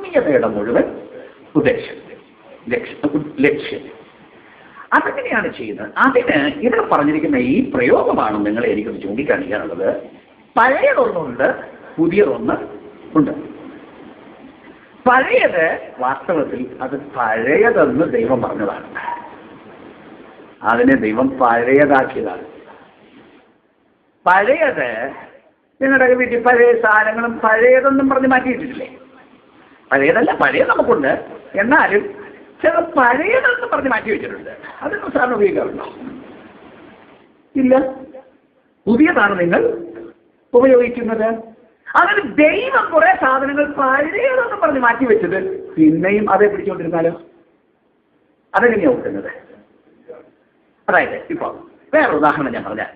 ആത്മീയതയുടെ മുഴുവൻ ഉദ്ദേശം ലക്ഷ്യം ലക്ഷ്യം അതെങ്ങനെയാണ് ചെയ്യുന്നത് അതിന് ഇവിടെ പറഞ്ഞിരിക്കുന്ന ഈ പ്രയോഗമാണ് നിങ്ങൾ എനിക്കൊന്ന് ചൂണ്ടിക്കാണിക്കാനുള്ളത് പഴയതൊന്നുണ്ട് പുതിയതൊന്ന് ഉണ്ട് പഴയത് വാസ്തവത്തിൽ അത് പഴയതെന്ന് ദൈവം പറഞ്ഞതാണ് അതിനെ ദൈവം പഴയതാക്കിയതാണ് പഴയത് നിങ്ങളുടെ വീട്ടിൽ പഴയ സാധനങ്ങളും പഴയതൊന്നും പറഞ്ഞ് മാറ്റിയിട്ടില്ലേ പഴയതല്ല പഴയ നമുക്കുണ്ട് എന്നാലും ചില പഴയതെന്ന് പറഞ്ഞ് മാറ്റി വെച്ചിട്ടുണ്ട് അതൊന്നും സാറിന് ഉപയോഗിക്കാറുണ്ടോ ഇല്ല പുതിയതാണ് നിങ്ങൾ ഉപയോഗിക്കുന്നത് അതിന് ദൈവം കുറെ സാധനങ്ങൾ പഴയതെന്ന് പറഞ്ഞ് മാറ്റി വെച്ചത് പിന്നെയും അതേ പിടിച്ചുകൊണ്ടിരുന്നാലോ അതെങ്ങനെയാ ഒക്കുന്നത് അതായത് ഇപ്പൊ വേറെ ഉദാഹരണം ഞാൻ പറഞ്ഞാൽ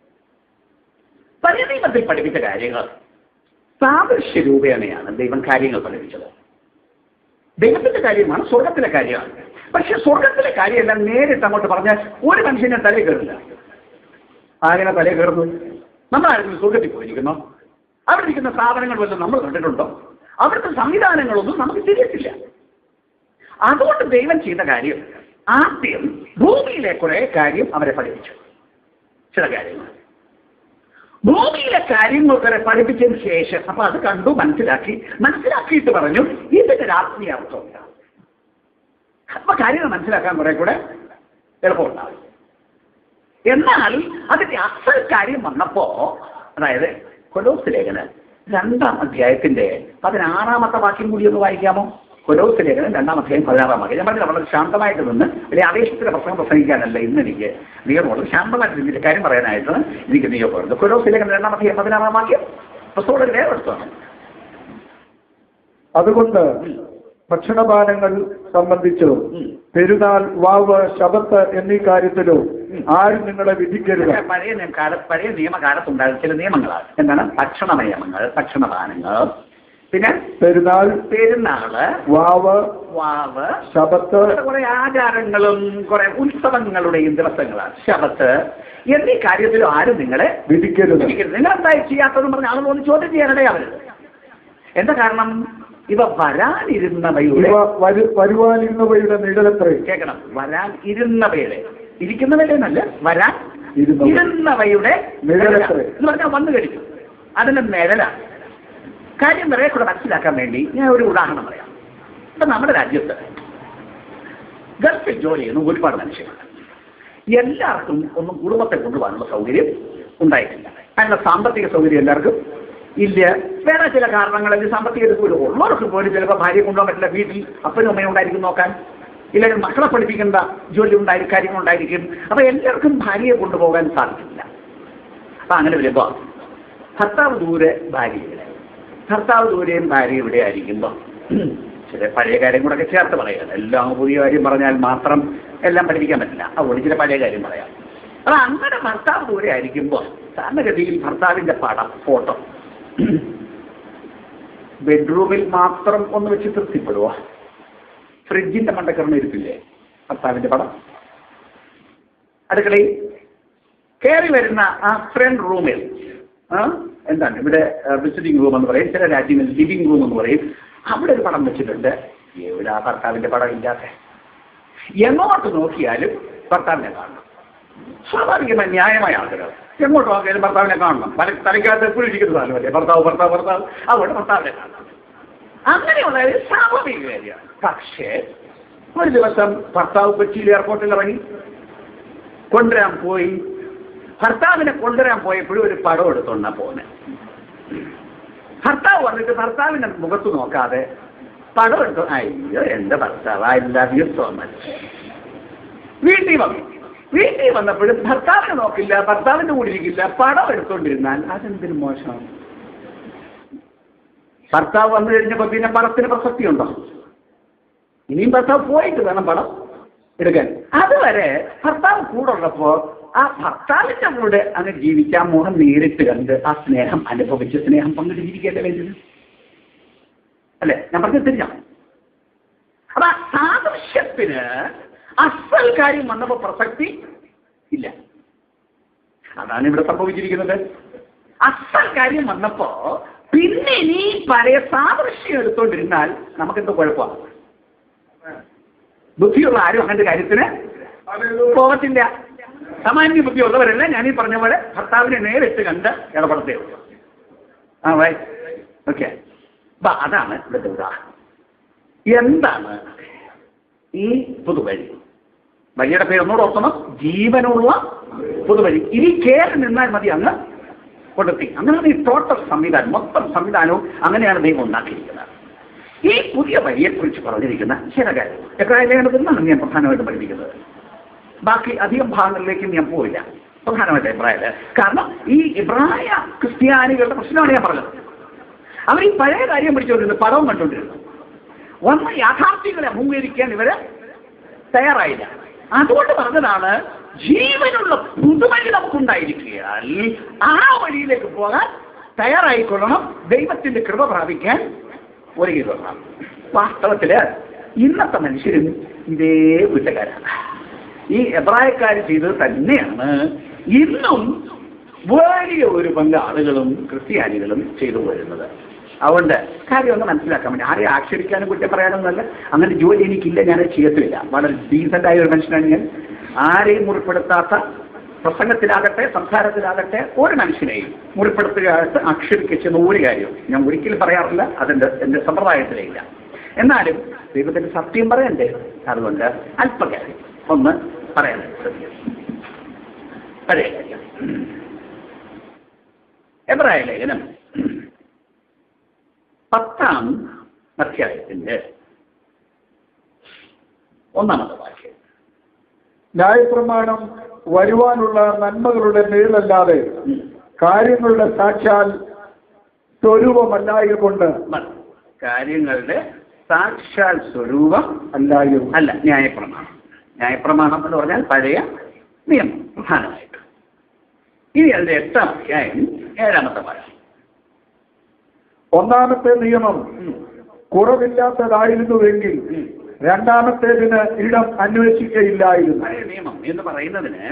പഴയ നിയമത്തിൽ പഠിപ്പിച്ച കാര്യങ്ങൾ സാദൃശ്യ രൂപേണയാണ് ദൈവം കാര്യങ്ങൾ പഠിപ്പിച്ചത് ദൈവത്തിന്റെ കാര്യമാണ് സ്വർഗത്തിലെ കാര്യമാണ് പക്ഷെ സ്വർഗത്തിലെ കാര്യമെല്ലാം നേരിട്ട് അങ്ങോട്ട് പറഞ്ഞാൽ ഒരു മനുഷ്യനെ തലയിൽ കയറില്ല ആരെങ്ങനെ തലയിൽ കയറുന്നു നമ്മൾ ആരെങ്കിലും സ്വർഗത്തിൽ പോയിരിക്കുന്നോ അവിടെ ഇരിക്കുന്ന സാധനങ്ങൾ വല്ലതും നമ്മൾ കണ്ടിട്ടുണ്ടോ അവിടുത്തെ സംവിധാനങ്ങളൊന്നും നമുക്ക് തിരിച്ചില്ല അതുകൊണ്ട് ദൈവം ചെയ്ത കാര്യം ആദ്യം ഭൂമിയിലെ കുറെ കാര്യം അവരെ പഠിപ്പിച്ചു ചില കാര്യങ്ങൾ ഭൂമിയിലെ കാര്യങ്ങൾ കുറെ പഠിപ്പിച്ചതിന് ശേഷം അപ്പൊ അത് കണ്ടു മനസ്സിലാക്കി മനസ്സിലാക്കിയിട്ട് പറഞ്ഞു ഇതിന്റെ രാത്രീയ അർത്ഥമില്ല അപ്പൊ കാര്യങ്ങൾ മനസ്സിലാക്കാൻ കുറെ കൂടെ എളുപ്പമുണ്ടാവും എന്നാൽ അതിന്റെ അസൽ കാര്യം വന്നപ്പോ അതായത് കൊലോസ് ലേഖനം രണ്ടാം അധ്യായത്തിന്റെ പതിനാറാമത്തെ വാക്യം കൂടി ഒന്ന് വായിക്കാമോ കൊലോസ് ലേഖനം രണ്ടാം അധ്യായം പതിനാറാം വാക്യം ഞാൻ പറഞ്ഞില്ല വളരെ ശാന്തമായിട്ട് നിന്ന് വലിയ ആവേശത്തിന്റെ പ്രസംഗം പ്രസംഗിക്കാനല്ല ഇന്ന് എനിക്ക് നിയമമുള്ളത് ശാന്തമായിട്ട് ഇതിന്റെ കാര്യം പറയാനായിട്ട് എനിക്ക് നിയോഗമുണ്ട് കൊലോസ് ലേഖനം രണ്ടാം അധ്യായം പതിനാറാം വാക്യം പുസ്തകം വേറെ എടുത്താണ് അതുകൊണ്ട് ഭക്ഷണപാനങ്ങൾ സംബന്ധിച്ചോ ഉം. പെരുന്നാൾ വാവ് ശബത്ത് എന്നീ കാര്യത്തിലോ ആരും നിങ്ങളെ വിധിക്കരുത് ഇതൊക്കെ പഴയ നിയമ- കാല- പഴയ നിയമകാലത്തുണ്ടായിരുന്ന ചില നിയമങ്ങളാണ് എന്താണ് ഭക്ഷണ നിയമങ്ങൾ ഭക്ഷണപാനങ്ങൾ പിന്നെ പെരുന്നാൾ പെരുന്നാള് വാവ് വാവ് ശബത്ത് കുറെ ആചാരങ്ങളും കുറെ ഉത്സവങ്ങളുടെയും ദിവസങ്ങളാണ് ശബത്ത് എന്നീ കാര്യത്തിലും ആരും നിങ്ങളെ വിധിക്കരുത് വിധിക്കരുത്. നിങ്ങൾ എന്തായി ചെയ്യാത്തതെന്ന് പറഞ്ഞ ആളുകൾ ഒന്ന് ചോദ്യം ചെയ്യാനിടയാവരുത് എന്താ കാരണം ഇവ വരാനിരുന്നവയുടെ ഇവ വരു വരുവാനിരുന്നവയുടെ നിഴലത്രേ കേൾക്കണം വരാൻ ഇരുന്നവയുടെ ഇരിക്കുന്നവയുടെ എന്നല്ല വരാൻ ഇരുന്നവ. ഇരുന്നവയുടെ നിഴലത്രേ. എന്ന് പറഞ്ഞാൽ വന്നു കഴിഞ്ഞു അതിന്റെ നിഴലാണ് കാര്യം വേറെ കൂടെ മനസ്സിലാക്കാൻ വേണ്ടി ഞാൻ ഒരു ഉദാഹരണം പറയാം ഇപ്പൊ നമ്മുടെ രാജ്യത്ത് ഗൾഫിൽ ജോലി ചെയ്യുന്ന ഒരുപാട് മനുഷ്യരുണ്ട് എല്ലാവർക്കും ഒന്നും കുടുംബത്തെ കൊണ്ടുപോകാനുള്ള സൗകര്യം ഉണ്ടായിട്ടില്ല അതിനുള്ള സാമ്പത്തിക സൗകര്യം എല്ലാവർക്കും ഇല്ല വേറെ ചില കാരണങ്ങളിൽ സാമ്പത്തിക ഇതുപോലെ ഉള്ളവർക്ക് പോലും ചിലപ്പോൾ ഭാര്യയെ കൊണ്ടുപോകാൻ പറ്റില്ല വീട്ടിൽ അപ്പനും അമ്മയും ഉണ്ടായിരിക്കും നോക്കാൻ ഇല്ലെങ്കിൽ മക്കളെ പഠിപ്പിക്കേണ്ട ജോലി ഉണ്ടായിരിക്കും കാര്യങ്ങൾ ഉണ്ടായിരിക്കും അപ്പൊ എല്ലാവർക്കും ഭാര്യയെ കൊണ്ടുപോകാൻ സാധിക്കില്ല അപ്പൊ അങ്ങനെ വരുമ്പോ ഭർത്താവ് ദൂരെ ഭാര്യ ഇവിടെ ഭർത്താവ് ദൂരെയും ഭാര്യ ഇവിടെ ആയിരിക്കുമ്പോ ചില പഴയ കാര്യം കൂടെ ഒക്കെ ചേർത്ത് പറയാം എല്ലാം പുതിയ കാര്യം പറഞ്ഞാൽ മാത്രം എല്ലാം പഠിപ്പിക്കാൻ പറ്റില്ല അതുകൊണ്ട് ചില പഴയ കാര്യം പറയാം അപ്പൊ അങ്ങനെ ഭർത്താവ് ദൂരെ ആയിരിക്കുമ്പോൾ സാധാരണഗതിയിൽ ഭർത്താവിന്റെ പടം ഫോട്ടോ ബെഡ്റൂമിൽ മാത്രം ഒന്ന് വെച്ച് തൃപ്തിപ്പെടുവോ ഫ്രിഡ്ജിന്റെ മണ്ടക്കറിന് ഇരിപ്പില്ലേ ഭർത്താവിന്റെ പടം അടുക്കളയിൽ കയറി വരുന്ന ആ ഫ്രണ്ട് റൂമിൽ ആ, എന്താണ് ഇവിടെ വിസിറ്റിംഗ് റൂം എന്ന് പറയും ചില രാജ്യങ്ങളിൽ ലിവിംഗ് റൂം എന്ന് പറയും അവിടെ ഒരു പടം വെച്ചിട്ടുണ്ട് എവിടെ ആ ഭർത്താവിന്റെ പടം ഇല്ലാത്ത എങ്ങോട്ട് നോക്കിയാലും ഭർത്താവിനെ കാണണം സ്വാഭാവികമായി ന്യായമായ ആഗ്രഹം എങ്ങോട്ട് നോക്കിയാലും ഭർത്താവിനെ കാണണം തല തലയ്ക്കകത്ത് എപ്പോഴും ഇരിക്കുന്ന സാധനമല്ലേ ഭർത്താവ് ഭർത്താവ് ഭർത്താവ് അവിടെ ഭർത്താവിനെ കാണണം അങ്ങനെയുള്ള ഒരു സ്വാഭാവിക കാര്യമാണ് പക്ഷേ ഒരു ദിവസം ഭർത്താവ് കൊച്ചിയിൽ എയർപോർട്ടിൽ ഇറങ്ങി കൊണ്ടുവരാൻ പോയി ഭർത്താവിനെ കൊണ്ടുവരാൻ പോയപ്പോഴും ഒരു പടം എടുത്തോണ്ടാ പോകുന്നത് ഭർത്താവ് വന്നിട്ട് ഭർത്താവിന്റെ മുഖത്ത് നോക്കാതെ പടം എടുത്തു അയ്യോ എന്റെ ഭർത്താവ് I love you so much വീട്ടിൽ വന്നു വീട്ടിൽ വന്നപ്പോഴും ഭർത്താവിനെ നോക്കില്ല ഭർത്താവിന്റെ കൂടെ ഇരിക്കില്ല പടം എടുത്തോണ്ടിരുന്നാൽ അതെന്തൊരു മോശമാണ് ഭർത്താവ് വന്നു കഴിഞ്ഞപ്പോ പിന്നെ പടത്തിന് പ്രസക്തി ഉണ്ടോ ഇനിയും ഭർത്താവ് പോയിട്ട് വേണം പടം എടുക്കാൻ അതുവരെ ഭർത്താവ് കൂടെ ഉള്ളപ്പോ ആ ഭർത്താവിന്റെ കൂടെ അങ്ങ് ജീവിക്കാൻ മുഖം നേരിട്ട് കണ്ട് ആ സ്നേഹം അനുഭവിച്ച് സ്നേഹം പങ്കിട്ട് ജീവിക്കേണ്ട വേണ്ടത് അല്ലെ ഞാൻ പറഞ്ഞത് തിരിഞ്ഞോ അപ്പൊ ആ സാദൃശ്യത്തിന് അസൽ കാര്യം വന്നപ്പോ പ്രസക്തി ഇല്ല അതാണ് ഇവിടെ സംഭവിച്ചിരിക്കുന്നത് അസൽ കാര്യം വന്നപ്പോ പിന്നെ ഇനി പഴയ സാദൃശ്യം എടുത്തോണ്ടിരുന്നാൽ നമുക്കെന്തോ കുഴപ്പമാണ് ബുദ്ധിയുള്ള ആരും അങ്ങനത്തെ കാര്യത്തിന് പോകത്തില്ല സാമാന്യ ബുദ്ധിയുള്ളവരല്ല ഞാൻ ഈ പറഞ്ഞ പോലെ ഭർത്താവിനെ നേരിട്ട് കണ്ട് ഇടപെടത്തേ ഉള്ളൂ ആ വൈ ഓക്കെ അപ്പൊ അതാണ് ഇതിന്റെ ഉദാഹരണം എന്താണ് ഈ പുതുവഴി വഴിയുടെ പേര് ഒന്നുകൂടെ ഓർക്കണം ജീവനുള്ള പുതുവഴി ഇനി കയറി നിന്നാൽ മതി അങ്ങ് കൊടുത്തി അങ്ങനെയാണ് ഈ ടോട്ടൽ സംവിധാനം മൊത്തം സംവിധാനവും അങ്ങനെയാണ് ദൈവം ഉണ്ടാക്കിയിരിക്കുന്നത് ഈ പുതിയ വഴിയെക്കുറിച്ച് പറഞ്ഞിരിക്കുന്ന ചില കാര്യങ്ങൾ എബ്രായ ലേഖനത്തിൽ നിന്നാണ് ഞാൻ പ്രധാനമായിട്ടും പഠിപ്പിക്കുന്നത് ബാക്കി അധികം ഭാഗങ്ങളിലേക്കും ഞാൻ പോയില്ല പ്രധാനമായിട്ട് എബ്രായ കാരണം ഈ എബ്രായ ക്രിസ്ത്യാനികളുടെ പ്രശ്നമാണ് ഞാൻ പറഞ്ഞത് അവർ ഈ പഴയ കാര്യം പിടിച്ചുകൊണ്ടിരുന്നു പടവും കണ്ടുകൊണ്ടിരുന്നു ഒന്ന് യാഥാർത്ഥ്യങ്ങളെ അഭിമുഖീകരിക്കാൻ ഇവര് തയ്യാറായില്ല അതുകൊണ്ട് പറഞ്ഞതാണ് ജീവനുള്ള പുതുവഴി നമുക്കുണ്ടായിരിക്കുകയാൽ ആ വഴിയിലേക്ക് പോകാൻ തയ്യാറായിക്കൊള്ളണം ദൈവത്തിന്റെ കൃപ പ്രാപിക്കാൻ ഒരുങ്ങി കൊള്ളണം വാസ്തവത്തില് ഇന്നത്തെ മനുഷ്യരും ഇതേ വീട്ടുകാരാണ് ഈ എബ്രായക്കാർ ചെയ്തത് തന്നെയാണ് ഇന്നും വലിയ ഒരു പങ്ക് ആളുകളും ക്രിസ്ത്യാനികളും ചെയ്തു വരുന്നത് അതുകൊണ്ട് കാര്യം ഒന്ന് മനസ്സിലാക്കാൻ വേണ്ടി ആരെയും ആക്ഷേപിക്കാനും കുറ്റം പറയാനൊന്നുമല്ല അങ്ങനെ ജോലി എനിക്കില്ല ഞാൻ ചെയ്യത്തില്ല വളരെ ഡീസൻ്റ് ആയ ഒരു മനുഷ്യനാണ് ഞാൻ ആരെയും മുറിപ്പെടുത്താത്ത പ്രസംഗത്തിലാകട്ടെ സംസാരത്തിലാകട്ടെ ഒരു മനുഷ്യനെയും മുറിപ്പെടുത്തുകയായിട്ട് ആക്ഷേപിക്കുന്ന ഒരു കാര്യവും ഞാൻ ഒരിക്കലും പറയാറില്ല അതെന്റെ എന്റെ സമ്പ്രദായത്തിലേ ഇല്ല എന്നാലും ദൈവത്തിന്റെ സത്യം പറയണ്ടേ അതുകൊണ്ട് അല്പകാര്യം ഒന്ന് പറയാൻ ശ്രമിക്കും പഴയ കാര്യം എബ്രായ ലേഖനം പത്താം അധ്യായത്തിന്റെ ഒന്നാമത്തെ വാക്യം ന്യായപ്രമാണം വരുവാനുള്ള നന്മകളുടെ മേലല്ലാതെ ഉം. കാര്യങ്ങളുടെ സാക്ഷാൽ സ്വരൂപമല്ലായകൊണ്ട് മതി. കാര്യങ്ങളുടെ സാക്ഷാൽ സ്വരൂപം അല്ലായിരുന്നു അല്ല ന്യായപ്രമാണം ന്യായപ്രമാണം എന്ന് പറഞ്ഞാൽ പഴയ നിയമം പ്രധാനമായിട്ട് ഇനി അതിന്റെ എട്ടാം അധ്യായം ഏഴാമത്തെ വാക്യം ഒന്നാമത്തെ നിയമം ഉം. കുറവില്ലാത്തതായിരുന്നുവെങ്കിൽ ഉം. രണ്ടാമത്തേതിന് ഇടം അന്വേഷിക്കയില്ലായിരുന്നു പഴയ നിയമം എന്ന് പറയുന്നതിന്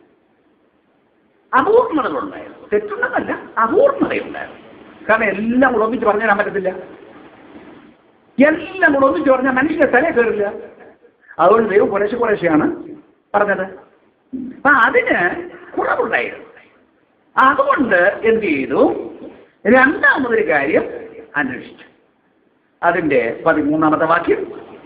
അപൂർണതകളുണ്ടായിരുന്നു തെറ്റുള്ളതല്ല അപൂർണതയുണ്ടായിരുന്നു കാരണം എല്ലാം കൂടെ ഒന്നിച്ച് പറഞ്ഞു തരാൻ പറ്റത്തില്ല എല്ലാം കൂടെ ഒന്നിച്ച് പറഞ്ഞാൽ മനുഷ്യന്റെ തലേ കയറില്ല അതുകൊണ്ട് ദൈവം കുറേശ്ശെ കുറേശ്ശെയാണ് പറഞ്ഞത് അപ്പൊ അതിന് കുറവുണ്ടായിരുന്നു അതുകൊണ്ട് എന്ത് ചെയ്തു രണ്ടാമതൊരു കാര്യം അന്വേഷിച്ചു അതിന്റെ പതിമൂന്നാമത്തെ വാക്യം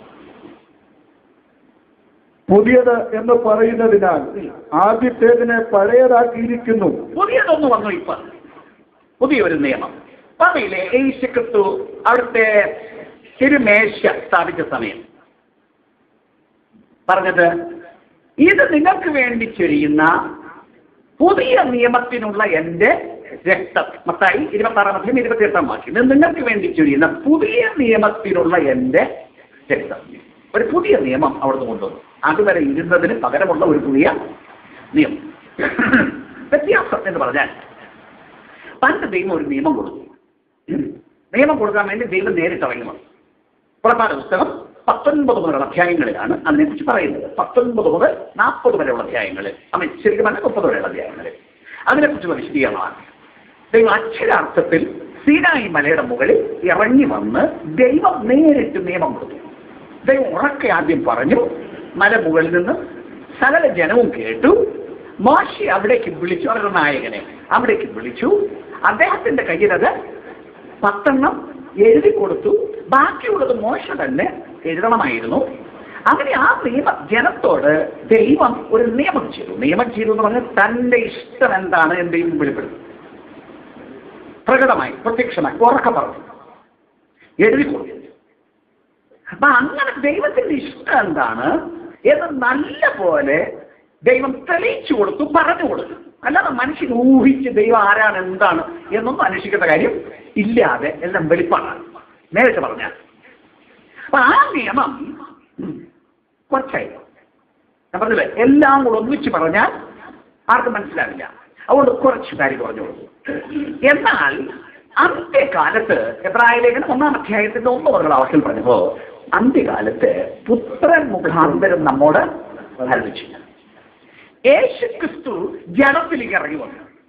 പുതിയത് എന്ന് പറയുന്നതിനാൽ ആദ്യത്തേതിനെ പഴയതാക്കിയിരിക്കുന്നു പുതിയതൊന്ന് വന്നു ഇപ്പൊ പുതിയൊരു നിയമം പതിയിലെ യേശുക്രിസ്തു അവിടുത്തെ തിരുമേശ സ്ഥാപിച്ച സമയം പറഞ്ഞത് ഇത് നിങ്ങൾക്ക് വേണ്ടി ചൊരിയുന്ന പുതിയ നിയമത്തിനുള്ള എന്റെ രക്തം മത്തായി ഇരുപത്തി ആറാം അധ്യയം ഇരുപത്തി എട്ടാം വാക്യം ഇത് നിങ്ങൾക്ക് വേണ്ടി ചൊരിയുന്ന പുതിയ നിയമത്തിനുള്ള എന്റെ രക്തം ഒരു പുതിയ നിയമം അവിടുന്ന് കൊണ്ടുവന്നു അതുവരെ ഇരുന്നതിന് പകരമുള്ള ഒരു പുതിയ നിയമം വ്യത്യാസം എന്ന് പറഞ്ഞാൽ പണ്ട് ദൈവം ഒരു നിയമം കൊടുത്തു നിയമം കൊടുക്കാൻ വേണ്ടി ദൈവം നേരിട്ട് ഇറങ്ങി വന്നു പുറപ്പാട് പുസ്തകം പത്തൊൻപത് മുതലുള്ള അധ്യായങ്ങളിലാണ് അതിനെക്കുറിച്ച് പറയുന്നത് പത്തൊൻപത് മുതൽ നാൽപ്പത് വരെയുള്ള അധ്യായങ്ങളിൽ അമ്മ ശരിക്കും പറഞ്ഞാൽ മുപ്പത് വരെയുള്ള അധ്യായങ്ങളിൽ അതിനെക്കുറിച്ചുള്ള വിശദീകരണമാണ് ദൈവം അക്ഷരാർത്ഥത്തിൽ സീനായി മലയുടെ മുകളിൽ ഇറങ്ങി വന്ന് ദൈവം നേരിട്ട് നിയമം കൊടുത്തു ദൈവം ഉറക്കെ ആദ്യം പറഞ്ഞു മല മുകളിൽ നിന്ന് സകല ജനവും കേട്ടു മോശി അവിടേക്ക് വിളിച്ചു അവരുടെ നായകനെ അവിടേക്ക് വിളിച്ചു അദ്ദേഹത്തിന്റെ കയ്യിലത് പത്തെണ്ണം എഴുതി കൊടുത്തു ബാക്കിയുള്ളത് മോശ തന്നെ എഴുതണമായിരുന്നു അങ്ങനെ ആ നിയമ ജനത്തോട് ദൈവം ഒരു നിയമം ചെയ്തു നിയമം ചെയ്തു എന്ന് പറഞ്ഞാൽ തന്റെ ഇഷ്ടം എന്താണ് എന്ന് ദൈവം വെളിപ്പെടുത്തി പ്രകടമായി പ്രത്യക്ഷമായി ഉറക്കെ പറഞ്ഞു എഴുതി കൊടുത്തു അപ്പൊ അങ്ങനെ ദൈവത്തിന്റെ ഇഷ്ടം എന്താണ് എന്ന് നല്ല പോലെ ദൈവം തെളിയിച്ചു കൊടുത്തു പറഞ്ഞു കൊടുത്തു അല്ലാതെ മനുഷ്യൻ ഊഹിച്ച് ദൈവം ആരാണ് എന്താണ് എന്നൊന്നും അന്വേഷിക്കേണ്ട കാര്യം ഇല്ലാതെ എല്ലാം വെളിപ്പാടാണ് നേരിട്ട് പറഞ്ഞാൽ അപ്പൊ ആ നിയമം ഉം, കുറച്ചായി ഞാൻ പറഞ്ഞില്ലേ എല്ലാം കൂടെ ഒന്നിച്ച് പറഞ്ഞാൽ ആർക്കും മനസ്സിലാവില്ല അതുകൊണ്ട് കുറച്ച് കാര്യം പറഞ്ഞു കൊടുത്തു എന്നാൽ അന്ത്യകാലത്ത് എബ്രായ ലേഖനം ഒന്നാം അധ്യായത്തിന്റെ ഒന്ന് മുതലുള്ള അവസ്ഥയിൽ പറഞ്ഞപ്പോ അന്ത്യകാലത്ത് പുത്രൻ മുഖാന്തരം നമ്മോട് ആരംഭിച്ചു യേശു ക്രിസ്തു ജഡത്തിലേക്ക് ഇറങ്ങി വന്നു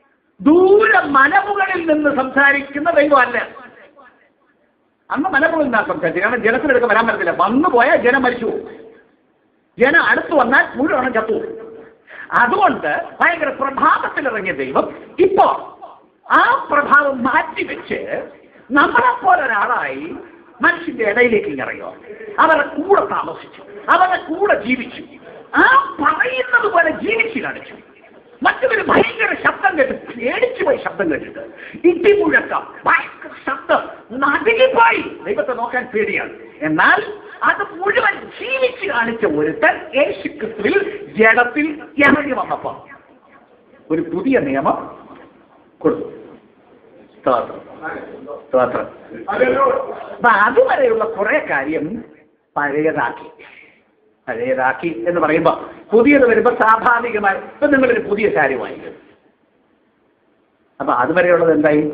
ദൂരെ മലമുകളിൽ നിന്ന് സംസാരിക്കുന്ന ദൈവമല്ല അന്ന് മലമുകളിൽ നിന്നാണ് സംസാരിച്ചത് കാരണം ജനത്തിനെടുക്കാൻ വരാൻ പറ്റത്തില്ല വന്നു പോയാൽ ജനം മരിച്ചു പോകും ജനം അടുത്ത് വന്നാൽ മുഴുവനും ചത്തു പോകും. അതുകൊണ്ട് ഭയങ്കര പ്രഭാവത്തിലിറങ്ങിയ ദൈവം ഇപ്പോ ആ പ്രഭാവം മാറ്റിവെച്ച് നമ്മളെപ്പോലെ ഒരാളായി മനുഷ്യന്റെ ഇടയിലേക്ക് ഇറങ്ങിയോ അവരുടെ കൂടെ താമസിച്ചു അവരുടെ കൂടെ ജീവിച്ചു ആ പറയുന്നത് പോലെ ജീവിച്ചു കാണിച്ചു മറ്റൊരു ഭയങ്കര ശബ്ദം കേട്ട് പേടിച്ചു പോയി ശബ്ദം കേട്ടിട്ട് ഇടിമുഴക്കം ഭയങ്കര ശബ്ദം നടുങ്ങിപ്പോയി ദൈവത്തെ നോക്കാൻ പേടിയാണ് എന്നാൽ അത് മുഴുവൻ ജീവിച്ച് കാണിച്ച ഒരുത്തൻ യേശു ക്രിസ്തുവിൽ ജഡത്തിൽ ഇറങ്ങി വന്നപ്പോ ഒരു പുതിയ നിയമം കൊടുത്തു സ്തോത്രം സ്തോത്രം അപ്പൊ അതുവരെയുള്ള കുറെ കാര്യം പഴയതാക്കി പഴയതാക്കി എന്ന് പറയുമ്പോ പുതിയത് വരുമ്പോ സ്വാഭാവികമായി ഇപ്പൊ നിങ്ങളൊരു പുതിയ സാരി വാങ്ങിക്കും അപ്പൊ അതുവരെയുള്ളത് എന്തായി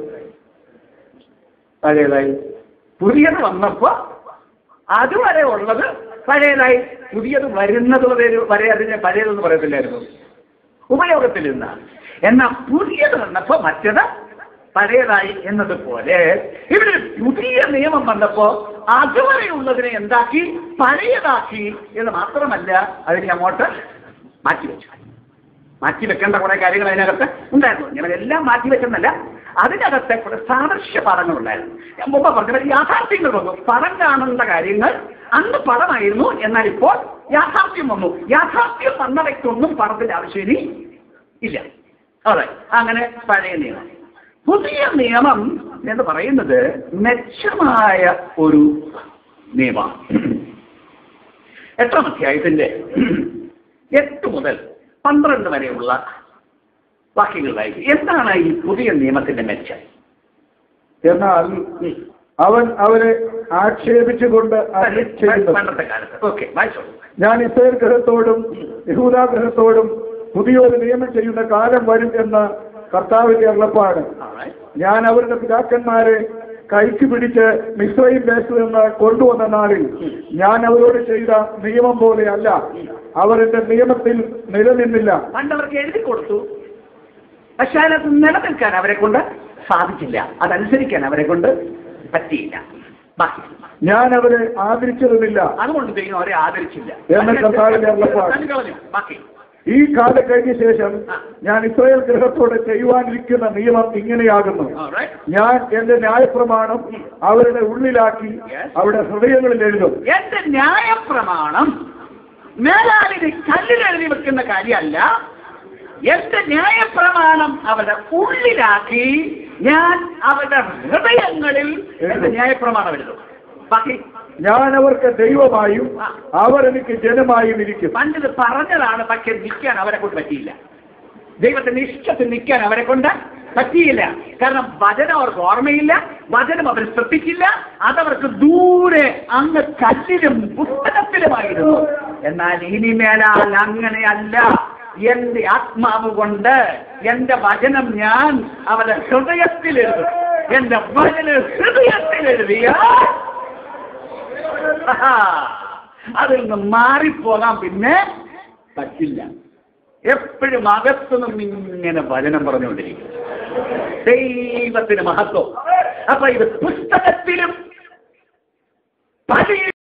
പഴയതായി പുതിയത് വന്നപ്പോ അതുവരെ ഉള്ളത് പഴയതായി പുതിയത് വരുന്നത് വരെ വരെ അതിനെ പഴയതെന്ന് പറയത്തില്ലായിരുന്നു ഉപയോഗത്തിൽ നിന്നാണ് എന്നാൽ പുതിയത് വന്നപ്പോ മറ്റത് പഴയതായി എന്നതുപോലെ ഇവിടെ ഒരു പുതിയ നിയമം വന്നപ്പോ അതുവരെയുള്ളതിനെ എന്താക്കി പഴയതാക്കി എന്ന് മാത്രമല്ല അതിനെ അങ്ങോട്ട് മാറ്റിവെച്ചു മാറ്റി വെക്കേണ്ട കുറെ കാര്യങ്ങൾ അതിനകത്ത് ഉണ്ടായിരുന്നു ഞാനതെല്ലാം മാറ്റി വെച്ചെന്നല്ല അതിനകത്തെ കുറെ സാദൃശ്യ പദങ്ങളുണ്ടായിരുന്നു ഞാൻ മുമ്പ് പറഞ്ഞത് യാഥാർത്ഥ്യങ്ങൾ വന്നു പദം കാണേണ്ട കാര്യങ്ങൾ അന്ന് പദമായിരുന്നു എന്നാൽ ഇപ്പോൾ യാഥാർത്ഥ്യം വന്നു യാഥാർത്ഥ്യം വന്നവയ്ക്കൊന്നും പദത്തിന്റെ ആവശ്യം ഇനി ഇല്ല അതെ അങ്ങനെ പഴയ നിയമം പുതിയ നിയമം എന്ന് പറയുന്നത് മെച്ചമായ ഒരു നിയമമാണ് എട്ടാം അധ്യായത്തിന്റെ എട്ട് മുതൽ പന്ത്രണ്ട് വരെയുള്ള വാക്യങ്ങളിലായിരിക്കും എന്താണ് ഈ പുതിയ നിയമത്തിന്റെ മെച്ചം എന്നാൽ അവൻ അവരെ ആക്ഷേപിച്ചുകൊണ്ട് അരുളി ചെയ്യുന്നത് പണ്ടത്തെ കാലത്ത് ഓക്കെ വായിച്ചോളൂ ഞാൻ ഇസ്രയേൽ ഗ്രഹത്തോടും യഹൂദാ ഗ്രഹത്തോടും പുതിയൊരു നിയമം ചെയ്യുന്ന കാലം വരും എന്ന കർത്താവിന്റെ അരുളപ്പാട് Alright. ഞാൻ അവരുടെ പിതാക്കന്മാരെ കൈക്ക് പിടിച്ച് മിശ്രയും ദേശത്ത് നിന്ന് കൊണ്ടുവന്ന നാളിൽ ഞാൻ അവരോട് ചെയ്ത നിയമം പോലെയല്ല അവർ എന്റെ നിയമത്തിൽ നിലനിന്നില്ല പണ്ട് അവർക്ക് എഴുതി കൊടുത്തു പക്ഷെ അതിനകത്ത് നിലനിൽക്കാൻ അവരെ കൊണ്ട് സാധിച്ചില്ല അതനുസരിക്കാൻ അവരെ കൊണ്ട് പറ്റിയില്ല ബാക്കി ഞാൻ അവരെ ആദരിച്ചതുമില്ല അതുകൊണ്ട് ദൈവം അവരെ ആദരിച്ചില്ല എന്ന് കർത്താവിന്റെ അരുളപ്പാട്. തള്ളി കളഞ്ഞു. ബാക്കി ഈ കാലം കഴിഞ്ഞ ശേഷം ഞാൻ ഇസ്രായേൽ ഗ്രഹത്തോട് ചെയ്യുവാനിരിക്കുന്ന നിയമം ഇങ്ങനെയാകുന്നു Alright. ഞാൻ എന്റെ ന്യായപ്രമാണം അവരുടെ ഉള്ളിലാക്കി അവരുടെ ഹൃദയങ്ങളിൽ എഴുതും എന്റെ ന്യായപ്രമാണം മേലാലിന് കല്ലിൽ എഴുതി വെക്കുന്ന കാര്യമല്ല എന്റെ ന്യായപ്രമാണം അവരുടെ ഉള്ളിലാക്കി ഞാൻ അവരുടെ ഹൃദയങ്ങളിൽ എന്റെ ന്യായപ്രമാണം എഴുതും ബാക്കി ഞാൻ അവർക്ക് ദൈവമായും അവർ എനിക്ക് ജനമായും ഇരിക്കും പണ്ടിത് പറഞ്ഞതാണ് പക്ഷെ നിൽക്കാൻ അവരെ കൊണ്ട് പറ്റിയില്ല ദൈവത്തിന്റെ ഇഷ്ടത്തിൽ നിൽക്കാൻ അവരെ കൊണ്ട് പറ്റിയില്ല കാരണം വചനം അവർക്ക് ഓർമ്മയില്ല വചനം അവർ ശ്രദ്ധിച്ചില്ല അതവർക്ക് ദൂരെ അങ്ങ് കല്ലിലും പുസ്തകത്തിലുമായിരുന്നു എന്നാൽ ഇനിമേലാൽ അങ്ങനെയല്ല എന്റെ ആത്മാവ് കൊണ്ട് എന്റെ വചനം ഞാൻ അവരുടെ ഹൃദയത്തിൽ എഴുതും എന്റെ വചന ഹൃദയത്തിൽ എഴുതിയ അതിൽ നിന്ന് മാറിപ്പോകാൻ പിന്നെ പറ്റില്ല എപ്പോഴും അകത്തുനിന്ന് ഇങ്ങനെ വചനം പറഞ്ഞുകൊണ്ടിരിക്കും ദൈവത്തിന് മഹത്വം അപ്പൊ ഇത് പുസ്തകത്തിലും പഴയ